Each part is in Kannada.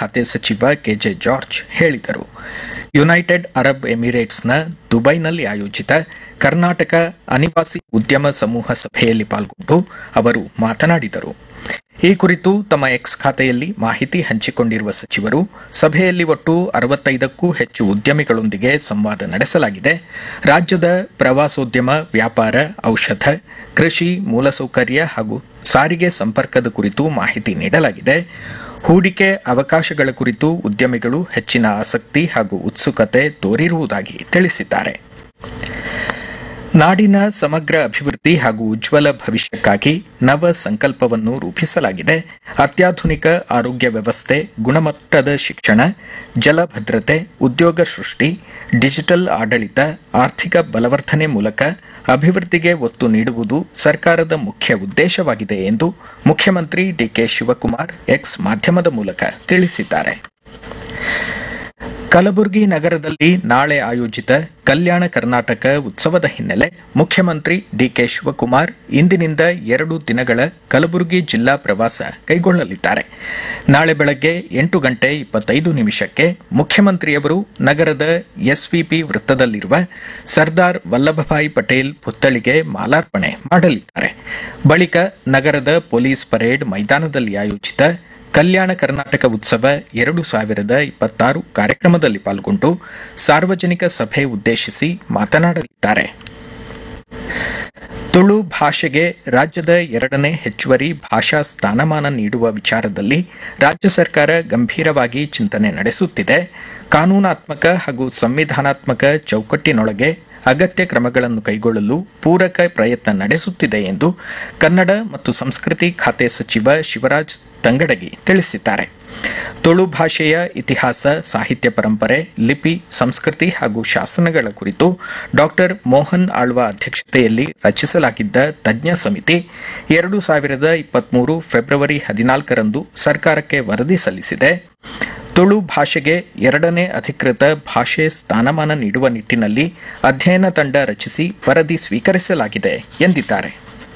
ಖಾತೆ ಸಚಿವ ಕೆಜೆ ಜಾರ್ಜ್ ಹೇಳಿದರು ಯುನೈಟೆಡ್ ಅರಬ್ ಎಮಿರೇಟ್ಸ್ನ ದುಬೈನಲ್ಲಿ ಆಯೋಜಿತ ಕರ್ನಾಟಕ ಅನಿವಾಸಿ ಉದ್ಯಮ ಸಮೂಹ ಸಭೆಯಲ್ಲಿ ಪಾಲ್ಗೊಂಡು ಅವರು ಮಾತನಾಡಿದರು ಈ ಕುರಿತು ತಮ್ಮ ಎಕ್ಸ್ ಖಾತೆಯಲ್ಲಿ ಮಾಹಿತಿ ಹಂಚಿಕೊಂಡಿರುವ ಸಚಿವರು ಸಭೆಯಲ್ಲಿ ಒಟ್ಟು ಅರವತ್ತೈದಕ್ಕೂ ಹೆಚ್ಚು ಉದ್ಯಮಿಗಳೊಂದಿಗೆ ಸಂವಾದ ನಡೆಸಲಾಗಿದೆ ರಾಜ್ಯದ ಪ್ರವಾಸೋದ್ಯಮ ವ್ಯಾಪಾರ ಔಷಧ ಕೃಷಿ ಮೂಲಸೌಕರ್ಯ ಹಾಗೂ ಸಾರಿಗೆ ಸಂಪರ್ಕದ ಕುರಿತು ಮಾಹಿತಿ ನೀಡಲಾಗಿದೆ ಹೂಡಿಕೆ ಅವಕಾಶಗಳ ಕುರಿತು ಉದ್ಯಮಿಗಳು ಹೆಚ್ಚಿನ ಆಸಕ್ತಿ ಹಾಗೂ ಉತ್ಸುಕತೆ ತೋರಿರುವುದಾಗಿ ತಿಳಿಸಿದ್ದಾರೆ ನಾಡಿನ ಸಮಗ್ರ ಅಭಿವೃದ್ಧಿ ಹಾಗೂ ಉಜ್ವಲ ಭವಿಷ್ಯಕ್ಕಾಗಿ ನವ ಸಂಕಲ್ಪವನ್ನು ರೂಪಿಸಲಾಗಿದೆ ಅತ್ಯಾಧುನಿಕ ಆರೋಗ್ಯ ವ್ಯವಸ್ಥೆ ಗುಣಮಟ್ಟದ ಶಿಕ್ಷಣ ಜಲಭದ್ರತೆ ಉದ್ಯೋಗ ಸೃಷ್ಟಿ ಡಿಜಿಟಲ್ ಆಡಳಿತ ಆರ್ಥಿಕ ಬಲವರ್ಧನೆ ಮೂಲಕ ಅಭಿವೃದ್ಧಿಗೆ ಒತ್ತು ನೀಡುವುದು ಸರ್ಕಾರದ ಮುಖ್ಯ ಉದ್ದೇಶವಾಗಿದೆ ಎಂದು ಮುಖ್ಯಮಂತ್ರಿ ಡಿಕೆ ಶಿವಕುಮಾರ್ ಎಕ್ಸ್ ಮಾಧ್ಯಮದ ಮೂಲಕ ತಿಳಿಸಿದ್ದಾರೆ ಕಲಬುರಗಿ ನಗರದಲ್ಲಿ ನಾಳೆ ಆಯೋಜಿತ ಕಲ್ಯಾಣ ಕರ್ನಾಟಕ ಉತ್ಸವದ ಹಿನ್ನೆಲೆ ಮುಖ್ಯಮಂತ್ರಿ ಡಿಕೆ ಶಿವಕುಮಾರ್ ಇಂದಿನಿಂದ ಎರಡು ದಿನಗಳ ಕಲಬುರಗಿ ಜಿಲ್ಲಾ ಪ್ರವಾಸ ಕೈಗೊಳ್ಳಲಿದ್ದಾರೆ ನಾಳೆ ಬೆಳಗ್ಗೆ ಎಂಟು ಗಂಟೆ ಇಪ್ಪತ್ತೈದು ನಿಮಿಷಕ್ಕೆ ಮುಖ್ಯಮಂತ್ರಿಯವರು ನಗರದ ಎಸ್ವಿಪಿ ವೃತ್ತದಲ್ಲಿರುವ ಸರ್ದಾರ್ ವಲ್ಲಭಭಾಯಿ ಪಟೇಲ್ ಪುತ್ಥಳಿಗೆ ಮಾಲಾರ್ಪಣೆ ಮಾಡಲಿದ್ದಾರೆ ಬಳಿಕ ನಗರದ ಪೊಲೀಸ್ ಪರೇಡ್ ಮೈದಾನದಲ್ಲಿ ಆಯೋಜಿತ ಕಲ್ಯಾಣ ಕರ್ನಾಟಕ ಉತ್ಸವ ಎರಡು ಸಾವಿರದ ಇಪ್ಪತ್ತಾರು ಕಾರ್ಯಕ್ರಮದಲ್ಲಿ ಪಾಲ್ಗೊಂಡು ಸಾರ್ವಜನಿಕ ಸಭೆ ಉದ್ದೇಶಿಸಿ ಮಾತನಾಡಲಿದ್ದಾರೆ ತುಳು ಭಾಷೆಗೆ ರಾಜ್ಯದ ಎರಡನೇ ಹೆಚ್ಚುವರಿ ಭಾಷಾ ಸ್ಥಾನಮಾನ ನೀಡುವ ವಿಚಾರದಲ್ಲಿ ರಾಜ್ಯ ಸರ್ಕಾರ ಗಂಭೀರವಾಗಿ ಚಿಂತನೆ ನಡೆಸುತ್ತಿದೆ ಕಾನೂನಾತ್ಮಕ ಹಾಗೂ ಸಂವಿಧಾನಾತ್ಮಕ ಚೌಕಟ್ಟಿನೊಳಗೆ ಅಗತ್ಯ ಕ್ರಮಗಳನ್ನು ಕೈಗೊಳ್ಳಲು ಪೂರಕ ಪ್ರಯತ್ನ ನಡೆಸುತ್ತಿದೆ ಎಂದು ಕನ್ನಡ ಮತ್ತು ಸಂಸ್ಕೃತಿ ಖಾತೆ ಸಚಿವ ಶಿವರಾಜ್ ತಂಗಡಗಿ ತಿಳಿಸಿದ್ದಾರೆ ತುಳು ಭಾಷೆಯ ಇತಿಹಾಸ ಸಾಹಿತ್ಯ ಪರಂಪರೆ ಲಿಪಿ ಸಂಸ್ಕೃತಿ ಹಾಗೂ ಶಾಸನಗಳ ಕುರಿತು ಡಾಕ್ಟರ್ ಮೋಹನ್ ಆಳ್ವ ಅಧ್ಯಕ್ಷತೆಯಲ್ಲಿ ರಚಿಸಲಾಗಿದ್ದ ತಜ್ಞ ಸಮಿತಿ ಎರಡು ಸಾವಿರದ ಇಪ್ಪತ್ಮೂರು ಫೆಬ್ರವರಿ ಹದಿನಾಲ್ಕರಂದು ಸರ್ಕಾರಕ್ಕೆ ವರದಿ ಸಲ್ಲಿಸಿದೆ ತುಳು ಭಾಷೆಗೆ ಎರಡನೇ ಅಧಿಕೃತ ಭಾಷೆ ಸ್ಥಾನಮಾನ ನೀಡುವ ನಿಟ್ಟಿನಲ್ಲಿ ಅಧ್ಯಯನ ತಂಡ ರಚಿಸಿ ವರದಿ ಸ್ವೀಕರಿಸಲಾಗಿದೆ ಎಂದಿದ್ದಾರೆ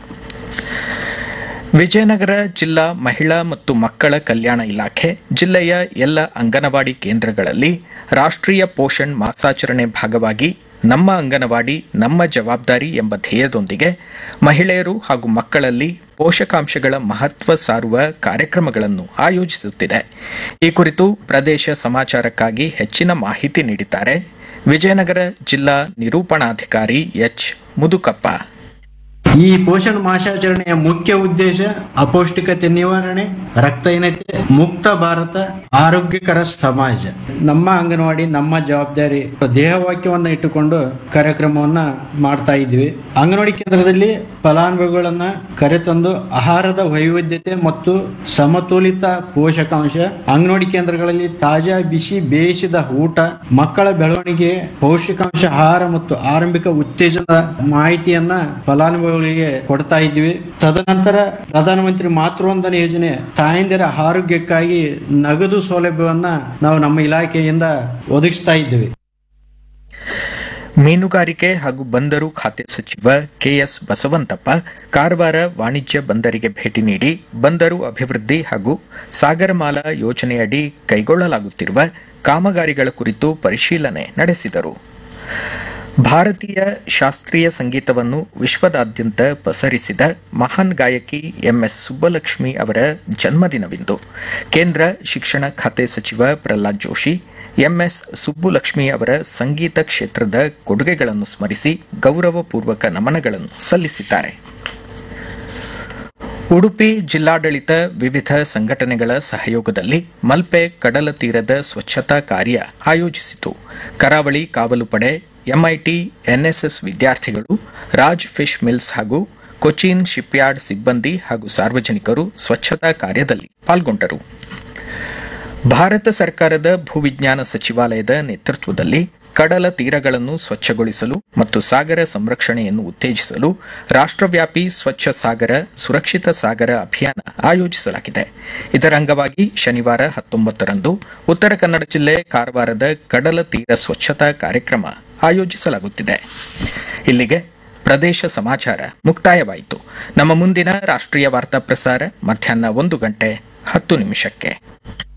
ವಿಜಯನಗರ ಜಿಲ್ಲಾ ಮಹಿಳಾ ಮತ್ತು ಮಕ್ಕಳ ಕಲ್ಯಾಣ ಇಲಾಖೆ ಜಿಲ್ಲೆಯ ಎಲ್ಲ ಅಂಗನವಾಡಿ ಕೇಂದ್ರಗಳಲ್ಲಿ ರಾಷ್ಟ್ರೀಯ ಪೋಷಣ್ ಮಾಸಾಚರಣೆ ಭಾಗವಾಗಿ ನಮ್ಮ ಅಂಗನವಾಡಿ ನಮ್ಮ ಜವಾಬ್ದಾರಿ ಎಂಬ ಧ್ಯೇಯದೊಂದಿಗೆ ಮಹಿಳೆಯರು ಹಾಗೂ ಮಕ್ಕಳಲ್ಲಿ ಪೋಷಕಾಂಶಗಳ ಮಹತ್ವ ಸಾರುವ ಕಾರ್ಯಕ್ರಮಗಳನ್ನು ಆಯೋಜಿಸುತ್ತಿದೆ ಈ ಕುರಿತು ಪ್ರದೇಶ ಸಮಾಚಾರಕ್ಕಾಗಿ ಹೆಚ್ಚಿನ ಮಾಹಿತಿ ನೀಡಿದ್ದಾರೆ ವಿಜಯನಗರ ಜಿಲ್ಲಾ ನಿರೂಪಣಾಧಿಕಾರಿ ಎಚ್ ಮುದುಕಪ್ಪ ಈ ಪೋಷಣ ಮಾಸಾಚರಣೆಯ ಮುಖ್ಯ ಉದ್ದೇಶ ಅಪೌಷ್ಟಿಕತೆ ನಿವಾರಣೆ ರಕ್ತಹೀನತೆ ಮುಕ್ತ ಭಾರತ ಆರೋಗ್ಯಕರ ಸಮಾಜ ನಮ್ಮ ಅಂಗನವಾಡಿ ನಮ್ಮ ಜವಾಬ್ದಾರಿ ದೇಹವಾಕ್ಯವನ್ನ ಇಟ್ಟುಕೊಂಡು ಕಾರ್ಯಕ್ರಮವನ್ನ ಮಾಡ್ತಾ ಇದ್ವಿ ಅಂಗನವಾಡಿ ಕೇಂದ್ರದಲ್ಲಿ ಫಲಾನುಭವಿಗಳನ್ನ ಕರೆತಂದು ಆಹಾರದ ವೈವಿಧ್ಯತೆ ಮತ್ತು ಸಮತೋಲಿತ ಪೋಷಕಾಂಶ ಅಂಗನವಾಡಿ ಕೇಂದ್ರಗಳಲ್ಲಿ ತಾಜಾ ಬಿಸಿ ಬೇಯಿಸಿದ ಊಟ ಮಕ್ಕಳ ಬೆಳವಣಿಗೆ ಪೌಷ್ಟಿಕಾಂಶ ಆಹಾರ ಮತ್ತು ಆರಂಭಿಕ ಉತ್ತೇಜನ ಮಾಹಿತಿಯನ್ನ ಫಲಾನುಭವಿಗಳಿಗೆ ಕೊಡ್ತಾ ಇದ್ವಿ ತದನಂತರ ಪ್ರಧಾನಮಂತ್ರಿ ಮಾತೃವಂದನ ಯೋಜನೆ ತಾಯಂದಿರ ಆರೋಗ್ಯಕ್ಕಾಗಿ ನಗದು ಸೌಲಭ್ಯವನ್ನ ನಾವು ನಮ್ಮ ಇಲಾಖೆಯಿಂದ ಒದಗಿಸ್ತಾ ಇದ್ದೀವಿ ಮೀನುಗಾರಿಕೆ ಹಾಗೂ ಬಂದರು ಖಾತೆ ಸಚಿವ ಕೆಎಸ್ ಬಸವಂತಪ್ಪ ಕಾರವಾರ ವಾಣಿಜ್ಯ ಬಂದರಿಗೆ ಭೇಟಿ ನೀಡಿ ಬಂದರು ಅಭಿವೃದ್ಧಿ ಹಾಗೂ ಸಾಗರಮಾಲಾ ಯೋಜನೆಯಡಿ ಕೈಗೊಳ್ಳಲಾಗುತ್ತಿರುವ ಕಾಮಗಾರಿಗಳ ಕುರಿತು ಪರಿಶೀಲನೆ ನಡೆಸಿದರು ಭಾರತೀಯ ಶಾಸ್ತ್ರೀಯ ಸಂಗೀತವನ್ನು ವಿಶ್ವದಾದ್ಯಂತ ಪಸರಿಸಿದ ಮಹಾನ್ ಗಾಯಕಿ ಎಂಎಸ್ ಸುಬ್ಬಲಕ್ಷ್ಮಿ ಅವರ ಜನ್ಮದಿನವಿಂದು ಕೇಂದ್ರ ಶಿಕ್ಷಣ ಖಾತೆ ಸಚಿವ ಪ್ರಹ್ಲಾದ್ ಜೋಶಿ ಎಂಎಸ್ ಸುಬ್ಬುಲಕ್ಷ್ಮಿ ಅವರ ಸಂಗೀತ ಕ್ಷೇತ್ರದ ಕೊಡುಗೆಗಳನ್ನು ಸ್ಮರಿಸಿ ಗೌರವಪೂರ್ವಕ ನಮನಗಳನ್ನು ಸಲ್ಲಿಸಿದ್ದಾರೆ ಉಡುಪಿ ಜಿಲ್ಲಾಡಳಿತ ವಿವಿಧ ಸಂಘಟನೆಗಳ ಸಹಯೋಗದಲ್ಲಿ ಮಲ್ಪೆ ಕಡಲ ತೀರದ ಸ್ವಚ್ಛತಾ ಕಾರ್ಯ ಆಯೋಜಿಸಿತು ಕರಾವಳಿ ಕಾವಲು ಪಡೆ ಎಂಐಟಿ ಎನ್ಎಸ್ಎಸ್ ವಿದ್ಯಾರ್ಥಿಗಳು ರಾಜ್ ಫಿಶ್ ಮಿಲ್ಸ್ ಹಾಗೂ ಕೊಚ್ಚಿನ್ ಶಿಪ್ಯಾರ್ಡ್ ಸಿಬ್ಬಂದಿ ಹಾಗೂ ಸಾರ್ವಜನಿಕರು ಸ್ವಚ್ಛತಾ ಕಾರ್ಯದಲ್ಲಿ ಪಾಲ್ಗೊಂಡರು ಭಾರತ ಸರ್ಕಾರದ ಭೂವಿಜ್ಞಾನ ಸಚಿವಾಲಯದ ನೇತೃತ್ವದಲ್ಲಿ ಕಡಲ ತೀರಗಳನ್ನು ಸ್ವಚ್ಛಗೊಳಿಸಲು ಮತ್ತು ಸಾಗರ ಸಂರಕ್ಷಣೆಯನ್ನು ಉತ್ತೇಜಿಸಲು ರಾಷ್ಟ್ರವ್ಯಾಪಿ ಸ್ವಚ್ಛ ಸಾಗರ ಸುರಕ್ಷಿತ ಸಾಗರ ಅಭಿಯಾನ ಆಯೋಜಿಸಲಾಗಿದೆ ಇದರ ಅಂಗವಾಗಿ ಶನಿವಾರ ಹತ್ತೊಂಬತ್ತರಂದು ಉತ್ತರ ಕನ್ನಡ ಜಿಲ್ಲೆ ಕಾರವಾರದ ಕಡಲ ತೀರ ಸ್ವಚ್ಛತಾ ಕಾರ್ಯಕ್ರಮ ಆಯೋಜಿಸಲಾಗುತ್ತಿದೆ ಇಲ್ಲಿಗೆ ಪ್ರದೇಶ ಸಮಾಚಾರ ಮುಕ್ತಾಯವಾಯಿತು ನಮ್ಮ ಮುಂದಿನ ರಾಷ್ಟ್ರೀಯ ವಾರ್ತಾ ಪ್ರಸಾರ ಮಧ್ಯಾಹ್ನ ಒಂದು ಗಂಟೆ ಹತ್ತು ನಿಮಿಷಕ್ಕೆ